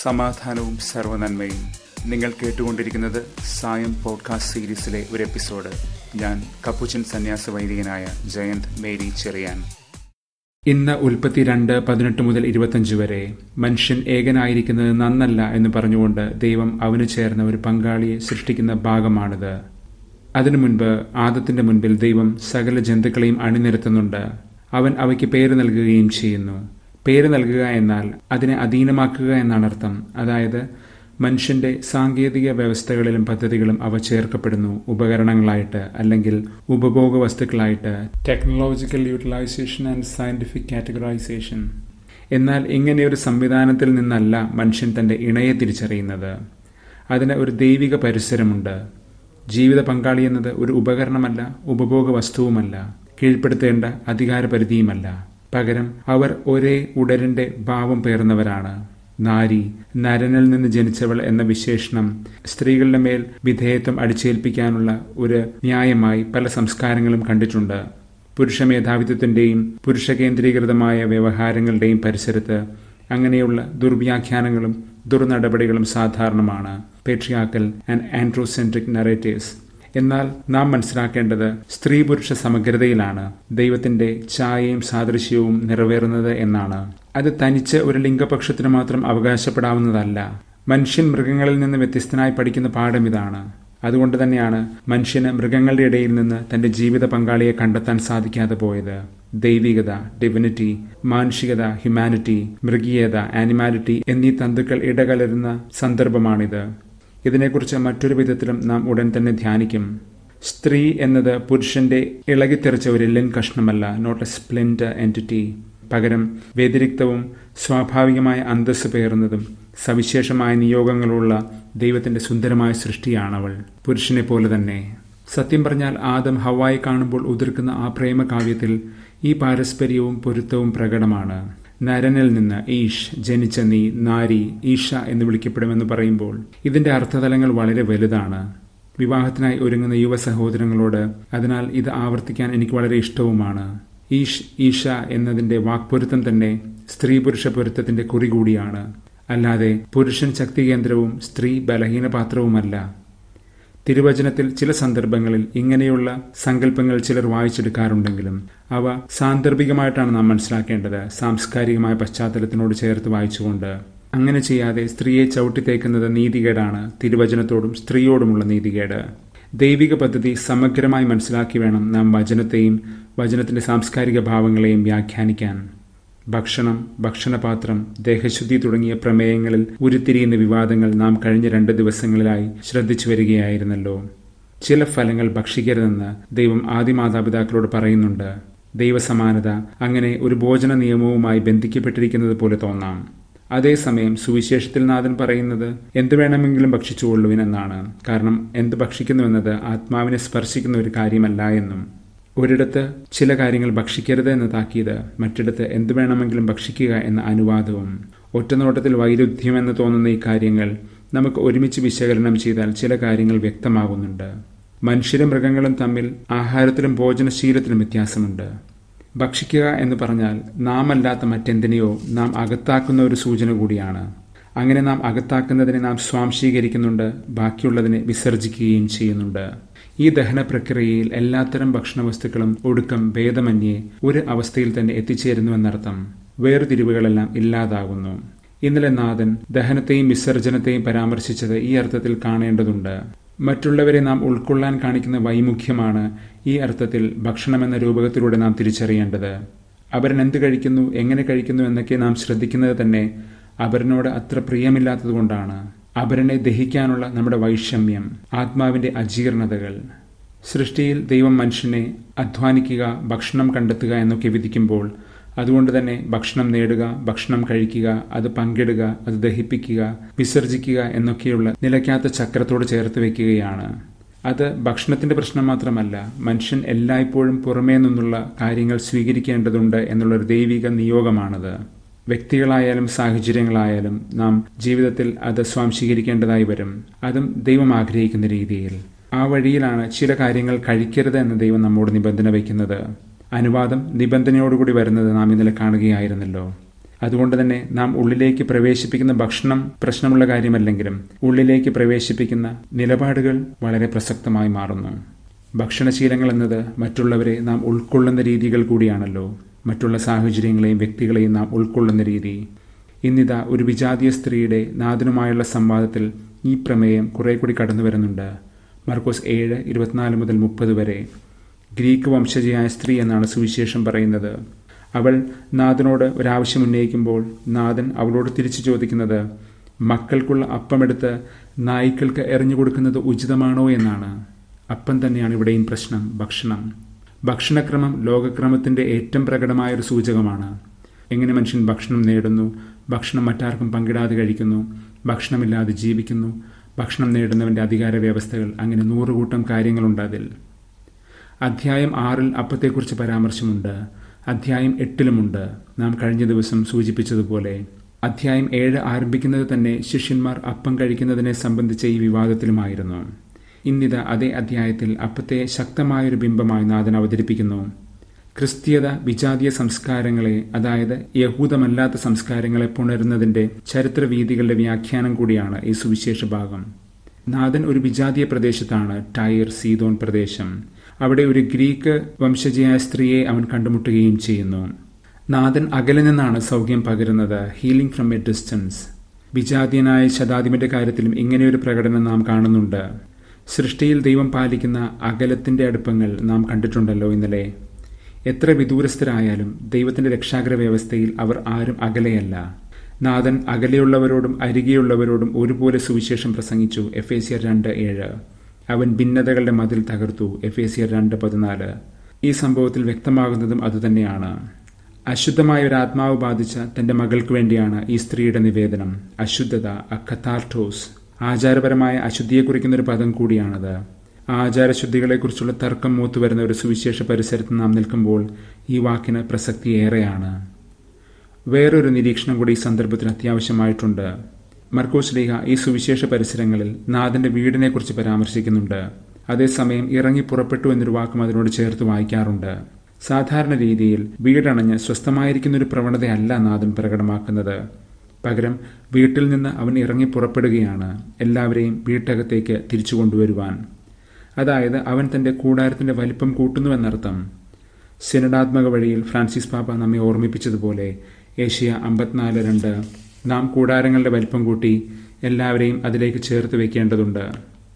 സമാധാനവും സർവനന്മയും നിങ്ങൾ കേട്ടുകൊണ്ടിരിക്കുന്നത് സായം പോഡ്കാസ്റ്റ് സീരീസിലെ ഒരു എപ്പിസോഡ് ഞാൻ കപ്പുച്ചൻ സന്യാസ വൈദികനായ ജയന്ത് മേരി ചെറിയാൻ ഇന്ന് ഉൽപ്പത്തി രണ്ട് പതിനെട്ട് മുതൽ ഇരുപത്തഞ്ച് വരെ മനുഷ്യൻ ഏകനായിരിക്കുന്നത് നന്നല്ല എന്ന് പറഞ്ഞുകൊണ്ട് ദൈവം അവന് ചേർന്ന ഒരു പങ്കാളിയെ സൃഷ്ടിക്കുന്ന ഭാഗമാണിത് അതിനു മുൻപ് ആദത്തിന്റെ മുൻപിൽ ദൈവം സകല ജന്തുക്കളെയും അണിനിരത്തുന്നുണ്ട് അവൻ അവയ്ക്ക് പേര് നൽകുകയും ചെയ്യുന്നു പേര് നൽകുക എന്നാൽ അതിനെ അധീനമാക്കുക എന്നാണ് അർത്ഥം അതായത് മനുഷ്യന്റെ സാങ്കേതിക വ്യവസ്ഥകളിലും പദ്ധതികളും അവ ചേർക്കപ്പെടുന്നു ഉപകരണങ്ങളായിട്ട് അല്ലെങ്കിൽ ഉപഭോഗ വസ്തുക്കളായിട്ട് technological utilisation and scientific categorisation എന്നാൽ ഇങ്ങനെയൊരു സംവിധാനത്തിൽ നിന്നല്ല മനുഷ്യൻ തന്റെ ഇണയെ തിരിച്ചറിയുന്നത് അതിന് ഒരു ദൈവിക പരിസരമുണ്ട് ജീവിത പങ്കാളി എന്നത് ഒരു ഉപകരണമല്ല ഉപഭോഗ വസ്തുവുമല്ല കീഴ്പ്പെടുത്തേണ്ട അധികാരപരിധിയുമല്ല പകരം അവർ ഒരേ ഉടലിന്റെ ഭാവം പേർന്നവരാണ് നാരി നരനിൽ നിന്ന് ജനിച്ചവൾ എന്ന വിശേഷണം സ്ത്രീകളുടെ മേൽ വിധേയത്വം അടിച്ചേൽപ്പിക്കാനുള്ള ഒരു ന്യായമായി പല സംസ്കാരങ്ങളും കണ്ടിട്ടുണ്ട് പുരുഷ മേധാവിത്വത്തിന്റെയും പുരുഷ കേന്ദ്രീകൃതമായ വ്യവഹാരങ്ങളുടെയും പരിസരത്ത് അങ്ങനെയുള്ള ദുർവ്യാഖ്യാനങ്ങളും ദുർനടപടികളും സാധാരണമാണ് പേട്രിയാക്കൽ ആൻഡ് ആൻഡ്രോസെൻട്രിക് നറേറ്റീവ്സ് എന്നാൽ നാം മനസ്സിലാക്കേണ്ടത് സ്ത്രീ പുരുഷ സമഗ്രതയിലാണ് ദൈവത്തിന്റെ ഛായയും സാദൃശ്യവും നിറവേറുന്നത് എന്നാണ് അത് തനിച്ച് ഒരു ലിംഗപക്ഷത്തിന് മാത്രം അവകാശപ്പെടാവുന്നതല്ല മനുഷ്യൻ മൃഗങ്ങളിൽ നിന്ന് വ്യത്യസ്തനായി പഠിക്കുന്ന പാഠം ഇതാണ് അതുകൊണ്ട് തന്നെയാണ് മനുഷ്യന് മൃഗങ്ങളുടെ ഇടയിൽ നിന്ന് തന്റെ ജീവിത പങ്കാളിയെ കണ്ടെത്താൻ സാധിക്കാതെ പോയത് ദൈവികത ഡിവിനിറ്റി മാനുഷികത ഹ്യൂമാനിറ്റി മൃഗീയത ആനിമാലിറ്റി എന്നീ തന്തുക്കൾ ഇടകലരുന്ന സന്ദർഭമാണിത് ഇതിനെക്കുറിച്ച് മറ്റൊരു വിധത്തിലും നാം ഉടൻ തന്നെ ധ്യാനിക്കും സ്ത്രീ എന്നത് പുരുഷന്റെ ഇളകിത്തെറിച്ച ഒരു എല്ലിൻ കഷ്ണമല്ല നോട്ട് എ സ്പ്ലിൻഡ് എൻറ്റിറ്റി പകരം വ്യതിരിക്തവും സ്വാഭാവികമായ അന്തസ് പേറുന്നതും സവിശേഷമായ നിയോഗങ്ങളുള്ള ദൈവത്തിന്റെ സുന്ദരമായ സൃഷ്ടിയാണവൾ പുരുഷനെ പോലെ തന്നെ സത്യം പറഞ്ഞാൽ ആദം ഹവായി കാണുമ്പോൾ ഉതിർക്കുന്ന ആ പ്രേമകാവ്യത്തിൽ ഈ പാരസ്പര്യവും പൊരുത്തവും പ്രകടമാണ് നരനിൽ നിന്ന് ഈഷ് ജനിച്ച നീ നാരി ഈഷ എന്ന് വിളിക്കപ്പെടുമെന്ന് പറയുമ്പോൾ ഇതിന്റെ അർത്ഥതലങ്ങൾ വളരെ വലുതാണ് വിവാഹത്തിനായി ഒരുങ്ങുന്ന യുവ സഹോദരങ്ങളോട് അതിനാൽ ഇത് ആവർത്തിക്കാൻ എനിക്ക് വളരെ ഇഷ്ടവുമാണ് ഈഷ് ഈഷ എന്നതിന്റെ വാക്പൊരുത്തം തന്നെ സ്ത്രീ പുരുഷ പൊരുത്തത്തിന്റെ കുറി കൂടിയാണ് അല്ലാതെ പുരുഷൻ ശക്തി കേന്ദ്രവും സ്ത്രീ ബലഹീന പാത്രവുമല്ല തിരുവചനത്തിൽ ചില സന്ദർഭങ്ങളിൽ ഇങ്ങനെയുള്ള സങ്കല്പങ്ങൾ ചിലർ വായിച്ചെടുക്കാറുണ്ടെങ്കിലും അവ സാന്ദർഭികമായിട്ടാണ് നാം മനസ്സിലാക്കേണ്ടത് സാംസ്കാരികമായ പശ്ചാത്തലത്തിനോട് ചേർത്ത് വായിച്ചുകൊണ്ട് അങ്ങനെ ചെയ്യാതെ സ്ത്രീയെ ചവിട്ടിത്തേക്കുന്നത് നീതികേടാണ് തിരുവചനത്തോടും സ്ത്രീയോടുമുള്ള നീതികേട് ദൈവിക പദ്ധതി സമഗ്രമായി മനസ്സിലാക്കി വേണം നാം വചനത്തെയും വചനത്തിന്റെ സാംസ്കാരിക ഭാവങ്ങളെയും വ്യാഖ്യാനിക്കാൻ ഭക്ഷണം ഭക്ഷണപാത്രം ദേഹശുദ്ധി തുടങ്ങിയ പ്രമേയങ്ങളിൽ ഉരുത്തിരിയുന്ന വിവാദങ്ങൾ നാം കഴിഞ്ഞ രണ്ട് ദിവസങ്ങളിലായി ശ്രദ്ധിച്ചു വരികയായിരുന്നല്ലോ ചില ഫലങ്ങൾ ഭക്ഷിക്കരുതെന്ന് ദൈവം ആദിമാതാപിതാക്കളോട് പറയുന്നുണ്ട് ദൈവസമാനത അങ്ങനെ ഒരു ഭോജന നിയമവുമായി ബന്ധിക്കപ്പെട്ടിരിക്കുന്നത് പോലെ തോന്നാം അതേസമയം സുവിശേഷത്തിൽ നാഥൻ പറയുന്നത് എന്ത് വേണമെങ്കിലും ഭക്ഷിച്ചുകൊള്ളുവിൻ എന്നാണ് കാരണം എന്ത് ഭക്ഷിക്കുന്നുവെന്നത് ആത്മാവിനെ സ്പർശിക്കുന്ന ഒരു കാര്യമല്ല എന്നും ഒരിടത്ത് ചില കാര്യങ്ങൾ ഭക്ഷിക്കരുത് എന്ന താക്കീത് മറ്റിടത്ത് എന്തു വേണമെങ്കിലും ഭക്ഷിക്കുക എന്ന അനുവാദവും ഒറ്റനോട്ടത്തിൽ വൈരുദ്ധ്യമെന്ന് തോന്നുന്ന ഈ കാര്യങ്ങൾ നമുക്ക് ഒരുമിച്ച് വിശകലനം ചെയ്താൽ ചില കാര്യങ്ങൾ വ്യക്തമാകുന്നുണ്ട് മനുഷ്യരും മൃഗങ്ങളും തമ്മിൽ ആഹാരത്തിലും ഭോജനശീലത്തിലും വ്യത്യാസമുണ്ട് ഭക്ഷിക്കുക എന്ന് പറഞ്ഞാൽ നാം അല്ലാത്ത മറ്റെന്തിനെയോ നാം അകത്താക്കുന്ന ഒരു സൂചന കൂടിയാണ് അങ്ങനെ നാം അകത്താക്കുന്നതിനെ നാം സ്വാംശീകരിക്കുന്നുണ്ട് ബാക്കിയുള്ളതിനെ വിസർജിക്കുകയും ചെയ്യുന്നുണ്ട് ഈ ദഹന പ്രക്രിയയിൽ എല്ലാത്തരം ഭക്ഷണവസ്തുക്കളും ഒടുക്കം ഭേദമന്യേ ഒരു അവസ്ഥയിൽ തന്നെ എത്തിച്ചേരുന്നുവെന്നർത്ഥം വേർതിരിവുകളെല്ലാം ഇല്ലാതാകുന്നു ഇന്നലെ നാഥൻ ദഹനത്തെയും വിസർജനത്തെയും പരാമർശിച്ചത് ഈ അർത്ഥത്തിൽ കാണേണ്ടതുണ്ട് മറ്റുള്ളവരെ നാം ഉൾക്കൊള്ളാൻ കാണിക്കുന്ന വൈമുഖ്യമാണ് ഈ അർത്ഥത്തിൽ ഭക്ഷണമെന്ന രൂപകത്തിലൂടെ നാം തിരിച്ചറിയേണ്ടത് അവരൻ എന്ത് കഴിക്കുന്നു എങ്ങനെ കഴിക്കുന്നു എന്നൊക്കെ നാം ശ്രദ്ധിക്കുന്നത് തന്നെ അവരനോട് അത്ര പ്രിയമില്ലാത്തതുകൊണ്ടാണ് അപരനെ ദഹിക്കാനുള്ള നമ്മുടെ വൈഷമ്യം ആത്മാവിന്റെ അജീർണതകൾ സൃഷ്ടിയിൽ ദൈവം മനുഷ്യനെ അധ്വാനിക്കുക ഭക്ഷണം കണ്ടെത്തുക എന്നൊക്കെ വിധിക്കുമ്പോൾ അതുകൊണ്ട് തന്നെ ഭക്ഷണം നേടുക ഭക്ഷണം കഴിക്കുക അത് പങ്കിടുക അത് ദഹിപ്പിക്കുക വിസർജിക്കുക എന്നൊക്കെയുള്ള നിലയ്ക്കാത്ത ചക്രത്തോട് ചേർത്ത് വെക്കുകയാണ് അത് ഭക്ഷണത്തിന്റെ പ്രശ്നം മാത്രമല്ല മനുഷ്യൻ എല്ലായ്പ്പോഴും പുറമേ നിന്നുള്ള കാര്യങ്ങൾ സ്വീകരിക്കേണ്ടതുണ്ട് എന്നുള്ളൊരു ദൈവിക നിയോഗമാണത് വ്യക്തികളായാലും സാഹചര്യങ്ങളായാലും നാം ജീവിതത്തിൽ അത് സ്വാംശീകരിക്കേണ്ടതായി വരും അതും ദൈവം ആഗ്രഹിക്കുന്ന രീതിയിൽ ആ വഴിയിലാണ് ചില കാര്യങ്ങൾ കഴിക്കരുത് എന്ന് ദൈവം നമ്മോട് നിബന്ധന വയ്ക്കുന്നത് അനുവാദം നിബന്ധനയോടുകൂടി വരുന്നത് നാം ഇന്നലെ കാണുകയായിരുന്നല്ലോ അതുകൊണ്ട് തന്നെ നാം ഉള്ളിലേക്ക് പ്രവേശിപ്പിക്കുന്ന ഭക്ഷണം പ്രശ്നമുള്ള കാര്യമല്ലെങ്കിലും ഉള്ളിലേക്ക് പ്രവേശിപ്പിക്കുന്ന നിലപാടുകൾ വളരെ പ്രസക്തമായി മാറുന്നു ഭക്ഷണശീലങ്ങൾ എന്നത് മറ്റുള്ളവരെ നാം ഉൾക്കൊള്ളുന്ന രീതികൾ കൂടിയാണല്ലോ മറ്റുള്ള സാഹചര്യങ്ങളെയും വ്യക്തികളെയും നാം ഉൾക്കൊള്ളുന്ന രീതി ഇന്നിതാ ഒരു വിജാതീയ സ്ത്രീയുടെ നാഥനുമായുള്ള സംവാദത്തിൽ ഈ പ്രമേയം കുറെ കൂടി കടന്നു വരുന്നുണ്ട് മർക്കോസ് ഏഴ് ഇരുപത്തിനാല് മുതൽ മുപ്പത് വരെ ഗ്രീക്ക് വംശജയായ സ്ത്രീ എന്നാണ് സുവിശേഷം പറയുന്നത് അവൾ നാഥനോട് ഒരാവശ്യം ഉന്നയിക്കുമ്പോൾ നാഥൻ അവളോട് തിരിച്ചു ചോദിക്കുന്നത് മക്കൾക്കുള്ള അപ്പമെടുത്ത് നായ്ക്കൾക്ക് എറിഞ്ഞു കൊടുക്കുന്നത് ഉചിതമാണോ എന്നാണ് അപ്പം തന്നെയാണ് ഇവിടെയും പ്രശ്നം ഭക്ഷണം ഭക്ഷണക്രമം ലോകക്രമത്തിന്റെ ഏറ്റവും പ്രകടമായ ഒരു സൂചകമാണ് എങ്ങനെ മനുഷ്യൻ ഭക്ഷണം നേടുന്നു ഭക്ഷണം മറ്റാർക്കും പങ്കിടാതെ കഴിക്കുന്നു ഭക്ഷണമില്ലാതെ ജീവിക്കുന്നു ഭക്ഷണം നേടുന്നവന്റെ അധികാര വ്യവസ്ഥകൾ അങ്ങനെ നൂറുകൂട്ടം കാര്യങ്ങളുണ്ട് അതിൽ അധ്യായം ആറിൽ അപ്പത്തെക്കുറിച്ച് പരാമർശമുണ്ട് അധ്യായം എട്ടിലുമുണ്ട് നാം കഴിഞ്ഞ ദിവസം സൂചിപ്പിച്ചതുപോലെ അധ്യായം ഏഴ് ആരംഭിക്കുന്നത് തന്നെ ശിഷ്യന്മാർ അപ്പം കഴിക്കുന്നതിനെ സംബന്ധിച്ച ഈ വിവാദത്തിലുമായിരുന്നു ഇന്നിത് അതേ അധ്യായത്തിൽ അപ്പത്തെ ശക്തമായൊരു ബിംബമായി നാഥൻ അവതരിപ്പിക്കുന്നു ക്രിസ്തീയത വിജാതീയ സംസ്കാരങ്ങളെ അതായത് യഹൂദമല്ലാത്ത സംസ്കാരങ്ങളെ പുണരുന്നതിന്റെ ചരിത്രവീതികളുടെ വ്യാഖ്യാനം കൂടിയാണ് ഈ സുവിശേഷ ഭാഗം നാഥൻ ഒരു വിജാതീയ പ്രദേശത്താണ് ടയർ സീതോൻ പ്രദേശം അവിടെ ഒരു ഗ്രീക്ക് വംശജയായ സ്ത്രീയെ അവൻ കണ്ടുമുട്ടുകയും ചെയ്യുന്നു നാഥൻ അകലെ നിന്നാണ് സൗഖ്യം പകരുന്നത് ഹീലിംഗ് ഫ്രം എ ഡിസ്റ്റൻസ് വിജാതീയനായ ശതാധിപന്റെ കാര്യത്തിലും ഇങ്ങനെയൊരു പ്രകടനം നാം കാണുന്നുണ്ട് സൃഷ്ടിയിൽ ദൈവം പാലിക്കുന്ന അകലത്തിന്റെ അടുപ്പങ്ങൾ നാം കണ്ടിട്ടുണ്ടല്ലോ ഇന്നലെ എത്ര വിദൂരസ്ഥരായാലും ദൈവത്തിന്റെ രക്ഷാഗ്ര വ്യവസ്ഥയിൽ അവർ ആരും അകലെയല്ല നാഥൻ അകലെയുള്ളവരോടും അരികെയുള്ളവരോടും ഒരുപോലെ സുവിശേഷം പ്രസംഗിച്ചു എഫ് എ സിയർ രണ്ട് ഏഴ് അവൻ ഭിന്നതകളുടെ മതിൽ തകർത്തു എഫ് എ സിയർ രണ്ട് പതിനാല് ഈ സംഭവത്തിൽ വ്യക്തമാകുന്നതും അതുതന്നെയാണ് അശുദ്ധമായ ഒരു ആത്മാവ് ബാധിച്ച തന്റെ മകൾക്ക് വേണ്ടിയാണ് ഈ സ്ത്രീയുടെ നിവേദനം അശുദ്ധത അക്കത്താർട്ടോസ് ആചാരപരമായ അശുദ്ധിയെ കുറിക്കുന്ന ഒരു പദം കൂടിയാണത് ആചാരശുദ്ധികളെക്കുറിച്ചുള്ള തർക്കം മൂത്തുവരുന്ന ഒരു സുവിശേഷ പരിസരത്ത് നാം നിൽക്കുമ്പോൾ ഈ വാക്കിന് പ്രസക്തി ഏറെയാണ് വേറൊരു നിരീക്ഷണം കൂടി ഈ സന്ദർഭത്തിൽ അത്യാവശ്യമായിട്ടുണ്ട് മർക്കോസ് ലീഹ ഈ സുവിശേഷ പരിസരങ്ങളിൽ നാഥന്റെ വീടിനെക്കുറിച്ച് പരാമർശിക്കുന്നുണ്ട് അതേസമയം ഇറങ്ങി പുറപ്പെട്ടു എന്നൊരു വാക്കും അതിനോട് ചേർത്ത് വായിക്കാറുണ്ട് സാധാരണ രീതിയിൽ വീടണഞ്ഞ് സ്വസ്ഥമായിരിക്കുന്ന ഒരു പ്രവണതയല്ല നാഥൻ പ്രകടമാക്കുന്നത് പകരം വീട്ടിൽ നിന്ന് അവൻ ഇറങ്ങി പുറപ്പെടുകയാണ് എല്ലാവരെയും വീട്ടകത്തേക്ക് തിരിച്ചു കൊണ്ടുവരുവാൻ അതായത് അവൻ തന്റെ കൂടാരത്തിന്റെ വലിപ്പം കൂട്ടുന്നുവെന്നർത്ഥം സിനഡാത്മക വഴിയിൽ ഫ്രാൻസിസ് പാപ്പ നമ്മെ ഓർമ്മിപ്പിച്ചതുപോലെ ഏഷ്യ അമ്പത്തിനാല് രണ്ട് നാം കൂടാരങ്ങളുടെ വലിപ്പം കൂട്ടി എല്ലാവരെയും അതിലേക്ക് ചേർത്ത് വെക്കേണ്ടതുണ്ട്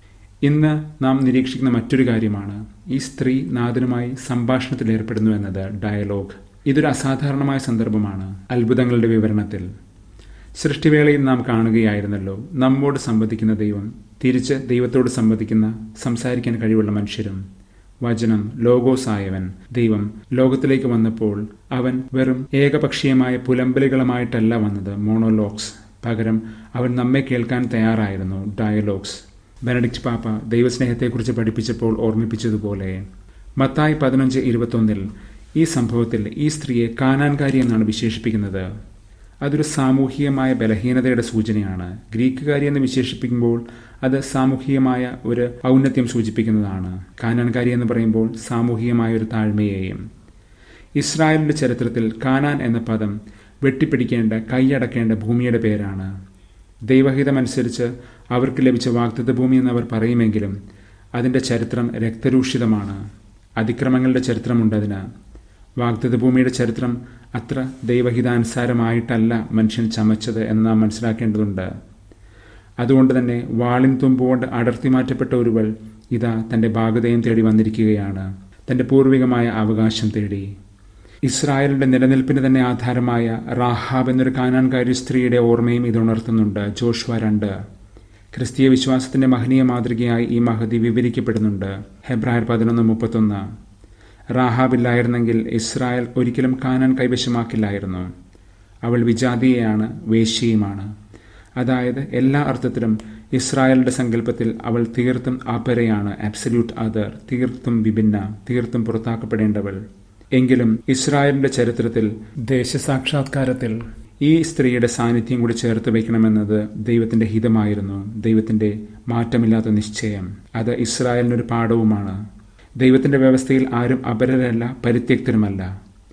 ഇന്ന് നാം നിരീക്ഷിക്കുന്ന മറ്റൊരു കാര്യമാണ് ഈ സ്ത്രീ നാഥനുമായി സംഭാഷണത്തിൽ ഏർപ്പെടുന്നു എന്നത് ഡയലോഗ് ഇതൊരു അസാധാരണമായ സന്ദർഭമാണ് അത്ഭുതങ്ങളുടെ വിവരണത്തിൽ സൃഷ്ടിവേളയിൽ നാം കാണുകയായിരുന്നല്ലോ നമ്മോട് സംവദിക്കുന്ന ദൈവം തിരിച്ച് ദൈവത്തോട് സംവദിക്കുന്ന സംസാരിക്കാൻ കഴിവുള്ള മനുഷ്യരും വചനം ലോഗോസായവൻ ദൈവം ലോകത്തിലേക്ക് വന്നപ്പോൾ അവൻ വെറും ഏകപക്ഷീയമായ പുലമ്പലുകളുമായിട്ടല്ല വന്നത് മോണോലോഗ്സ് പകരം അവൻ നമ്മെ കേൾക്കാൻ തയ്യാറായിരുന്നു ഡയലോഗ്സ് ബെനഡിക്റ്റ് പാപ്പ ദൈവസ്നേഹത്തെക്കുറിച്ച് പഠിപ്പിച്ചപ്പോൾ ഓർമ്മിപ്പിച്ചതുപോലെ മത്തായി പതിനഞ്ച് ഇരുപത്തൊന്നിൽ ഈ സംഭവത്തിൽ ഈ സ്ത്രീയെ കാനാൻകാരി എന്നാണ് വിശേഷിപ്പിക്കുന്നത് അതൊരു സാമൂഹികമായ ബലഹീനതയുടെ സൂചനയാണ് ഗ്രീക്കുകാരി എന്ന് വിശേഷിപ്പിക്കുമ്പോൾ അത് സാമൂഹികമായ ഒരു ഔന്നത്യം സൂചിപ്പിക്കുന്നതാണ് കാനാൻകാരി എന്ന് പറയുമ്പോൾ സാമൂഹികമായ ഒരു താഴ്മയെയും ഇസ്രായേലിന്റെ ചരിത്രത്തിൽ കാനാൻ എന്ന പദം വെട്ടിപ്പിടിക്കേണ്ട കൈയടക്കേണ്ട ഭൂമിയുടെ പേരാണ് ദൈവഹിതമനുസരിച്ച് അവർക്ക് ലഭിച്ച വാഗ്ദത്ത ഭൂമി എന്ന് അവർ പറയുമെങ്കിലും അതിന്റെ ചരിത്രം രക്തരൂഷിതമാണ് അതിക്രമങ്ങളുടെ ചരിത്രമുണ്ട് അതിന് വാഗ്ദത്ത ഭൂമിയുടെ ചരിത്രം അത്ര ദൈവഹിതാനുസാരമായിട്ടല്ല മനുഷ്യൻ ചമച്ചത് എന്ന് നാം മനസ്സിലാക്കേണ്ടതുണ്ട് അതുകൊണ്ട് തന്നെ വാളിൻ തുമ്പുകൊണ്ട് അടർത്തി മാറ്റപ്പെട്ട ഒരുവൾ ഇതാ തന്റെ ഭാഗതയും തേടി വന്നിരിക്കുകയാണ് തന്റെ പൂർവികമായ അവകാശം തേടി ഇസ്രായേലിന്റെ നിലനിൽപ്പിന് തന്നെ ആധാരമായ റാഹാബ് എന്നൊരു കാനാൻകാരി സ്ത്രീയുടെ ഓർമ്മയും ഇത് ഉണർത്തുന്നുണ്ട് ജോഷ്വ രണ്ട് ക്രിസ്തീയ വിശ്വാസത്തിന്റെ മഹനീയ മാതൃകയായി ഈ മഹതി വിവരിക്കപ്പെടുന്നുണ്ട് ഹെബ്രായർ പതിനൊന്ന് മുപ്പത്തൊന്ന് റാഹാബില്ലായിരുന്നെങ്കിൽ ഇസ്രായേൽ ഒരിക്കലും കാനാൻ കൈവശമാക്കില്ലായിരുന്നു അവൾ വിജാതീയയാണ് വേശ്യയുമാണ് അതായത് എല്ലാ അർത്ഥത്തിലും ഇസ്രായേലിന്റെ സങ്കല്പത്തിൽ അവൾ തീർത്തും അപരയാണ് ആബ്സല്യൂട്ട് അതർ തീർത്തും വിഭിന്ന തീർത്തും പുറത്താക്കപ്പെടേണ്ടവൾ എങ്കിലും ഇസ്രായേലിന്റെ ചരിത്രത്തിൽ ദേശസാക്ഷാത്കാരത്തിൽ ഈ സ്ത്രീയുടെ സാന്നിധ്യം കൂടി ചേർത്ത് വയ്ക്കണമെന്നത് ദൈവത്തിന്റെ ഹിതമായിരുന്നു ദൈവത്തിന്റെ മാറ്റമില്ലാത്ത നിശ്ചയം അത് ഇസ്രായേലിനൊരു പാഠവുമാണ് ദൈവത്തിന്റെ വ്യവസ്ഥയിൽ ആരും അപരരല്ല പരിത്യക്തരുമല്ല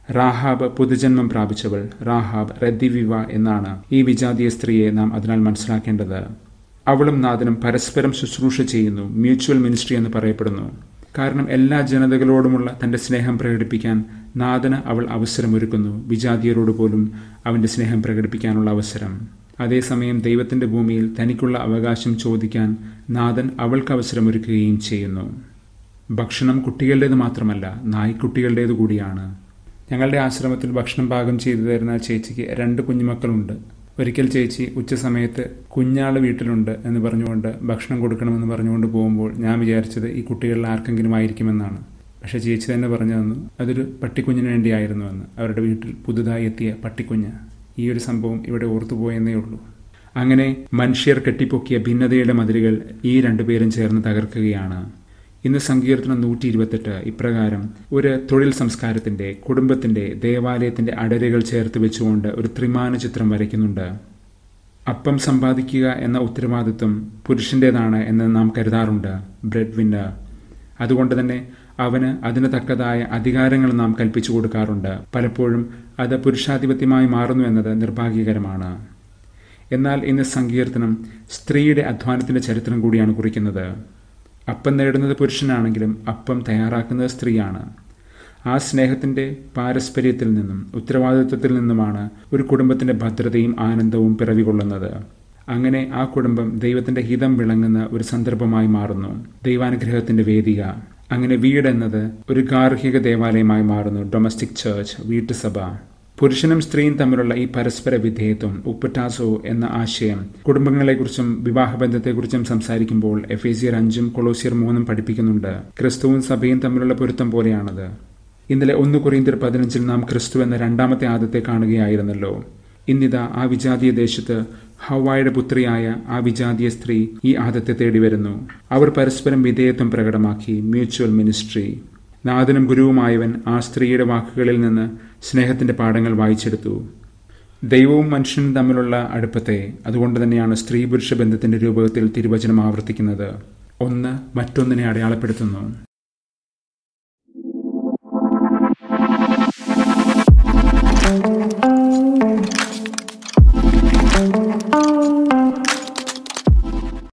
റാഹാബ് പുതുജന്മം പ്രാപിച്ചവൾ റാഹാബ് റദ്ദിവിവ എന്നാണ് ഈ വിജാതീയ സ്ത്രീയെ നാം അതിനാൽ മനസ്സിലാക്കേണ്ടത് അവളും നാഥനും പരസ്പരം ശുശ്രൂഷ ചെയ്യുന്നു മ്യൂച്വൽ മിനിസ്ട്രി എന്ന് പറയപ്പെടുന്നു കാരണം എല്ലാ ജനതകളോടുമുള്ള തന്റെ സ്നേഹം പ്രകടിപ്പിക്കാൻ നാഥന് അവൾ അവസരമൊരുക്കുന്നു വിജാതിയരോട് പോലും അവന്റെ സ്നേഹം പ്രകടിപ്പിക്കാനുള്ള അവസരം അതേസമയം ദൈവത്തിന്റെ ഭൂമിയിൽ തനിക്കുള്ള അവകാശം ചോദിക്കാൻ നാഥൻ അവൾക്ക് അവസരമൊരുക്കുകയും ചെയ്യുന്നു ഭക്ഷണം കുട്ടികളുടേത് മാത്രമല്ല നായ്ക്കുട്ടികളുടേത് കൂടിയാണ് ഞങ്ങളുടെ ആശ്രമത്തിൽ ഭക്ഷണം പാകം ചെയ്തു തരുന്ന ചേച്ചിക്ക് രണ്ട് കുഞ്ഞുമക്കളുണ്ട് ഒരിക്കൽ ചേച്ചി ഉച്ചസമയത്ത് കുഞ്ഞാള് വീട്ടിലുണ്ട് എന്ന് പറഞ്ഞുകൊണ്ട് ഭക്ഷണം കൊടുക്കണമെന്ന് പറഞ്ഞുകൊണ്ട് പോകുമ്പോൾ ഞാൻ വിചാരിച്ചത് ഈ കുട്ടികളിൽ ആർക്കെങ്കിലും ആയിരിക്കുമെന്നാണ് പക്ഷെ ചേച്ചി തന്നെ പറഞ്ഞു തന്നു അതൊരു പട്ടിക്കുഞ്ഞിന് വേണ്ടിയായിരുന്നുവെന്ന് അവരുടെ വീട്ടിൽ പുതുതായി എത്തിയ പട്ടിക്കുഞ്ഞ് ഈ ഒരു സംഭവം ഇവിടെ ഓർത്തുപോയെന്നേ ഉള്ളൂ അങ്ങനെ മനുഷ്യർ കെട്ടിപ്പൊക്കിയ ഭിന്നതയുടെ മതിലുകൾ ഈ രണ്ടുപേരും ചേർന്ന് തകർക്കുകയാണ് ഇന്ന് സങ്കീർത്തനം നൂറ്റി ഇരുപത്തെട്ട് ഇപ്രകാരം ഒരു തൊഴിൽ സംസ്കാരത്തിന്റെ കുടുംബത്തിന്റെ ദേവാലയത്തിന്റെ അടരുകൾ ചേർത്ത് വെച്ചുകൊണ്ട് ഒരു ത്രിമാന ചിത്രം വരയ്ക്കുന്നുണ്ട് അപ്പം സമ്പാദിക്കുക എന്ന ഉത്തരവാദിത്വം പുരുഷന്റേതാണ് എന്ന് നാം കരുതാറുണ്ട് ബ്രെഡ് വിന്നർ അതുകൊണ്ട് തന്നെ അവന് അതിന് തക്കതായ അധികാരങ്ങൾ നാം കൽപ്പിച്ചു കൊടുക്കാറുണ്ട് പലപ്പോഴും അത് പുരുഷാധിപത്യമായി മാറുന്നു എന്നത് നിർഭാഗ്യകരമാണ് എന്നാൽ ഇന്ന് സങ്കീർത്തനം സ്ത്രീയുടെ അധ്വാനത്തിന്റെ ചരിത്രം കൂടിയാണ് കുറിക്കുന്നത് അപ്പം നേടുന്നത് പുരുഷനാണെങ്കിലും അപ്പം തയ്യാറാക്കുന്നത് സ്ത്രീയാണ് ആ സ്നേഹത്തിന്റെ പാരസ്പര്യത്തിൽ നിന്നും ഉത്തരവാദിത്വത്തിൽ നിന്നുമാണ് ഒരു കുടുംബത്തിന്റെ ഭദ്രതയും ആനന്ദവും പിറവികൊള്ളുന്നത് അങ്ങനെ ആ കുടുംബം ദൈവത്തിന്റെ ഹിതം വിളങ്ങുന്ന ഒരു സന്ദർഭമായി മാറുന്നു ദൈവാനുഗ്രഹത്തിന്റെ വേദിക അങ്ങനെ വീട് എന്നത് ഒരു ഗാർഹിക ദേവാലയമായി മാറുന്നു ഡൊമസ്റ്റിക് ചേർച്ച് വീട്ടുസഭ പുരുഷനും സ്ത്രീയും തമ്മിലുള്ള ഈ പരസ്പര വിധേയത്വം ഉപ്പട്ടാസോ എന്ന ആശയം കുടുംബങ്ങളെക്കുറിച്ചും വിവാഹബന്ധത്തെക്കുറിച്ചും സംസാരിക്കുമ്പോൾ എഫേസിയർ അഞ്ചും കൊളോസിയർ മൂന്നും പഠിപ്പിക്കുന്നുണ്ട് ക്രിസ്തുവും സഭയും തമ്മിലുള്ള പൊരുത്തം പോലെയാണത് ഇന്നലെ ഒന്ന് കൊറിയന്തിർ പതിനഞ്ചിൽ നാം ക്രിസ്തു എന്ന രണ്ടാമത്തെ ആദത്തെ കാണുകയായിരുന്നല്ലോ ഇന്നിതാ ആ വിജാതീയ ദേശത്ത് ഹവായുടെ പുത്രിയായ ആ വിജാതീയ സ്ത്രീ ഈ ആദത്തെ തേടി വരുന്നു അവർ പരസ്പരം വിധേയത്വം പ്രകടമാക്കി മ്യൂച്വൽ മിനിസ്ട്രി നാഥനും ഗുരുവുമായവൻ ആ സ്ത്രീയുടെ വാക്കുകളിൽ നിന്ന് സ്നേഹത്തിന്റെ പാഠങ്ങൾ വായിച്ചെടുത്തു ദൈവവും മനുഷ്യനും തമ്മിലുള്ള അടുപ്പത്തെ അതുകൊണ്ട് തന്നെയാണ് സ്ത്രീ പുരുഷ ബന്ധത്തിന്റെ രൂപത്തിൽ തിരുവചനം ആവർത്തിക്കുന്നത് ഒന്ന് മറ്റൊന്നിനെ അടയാളപ്പെടുത്തുന്നു thank you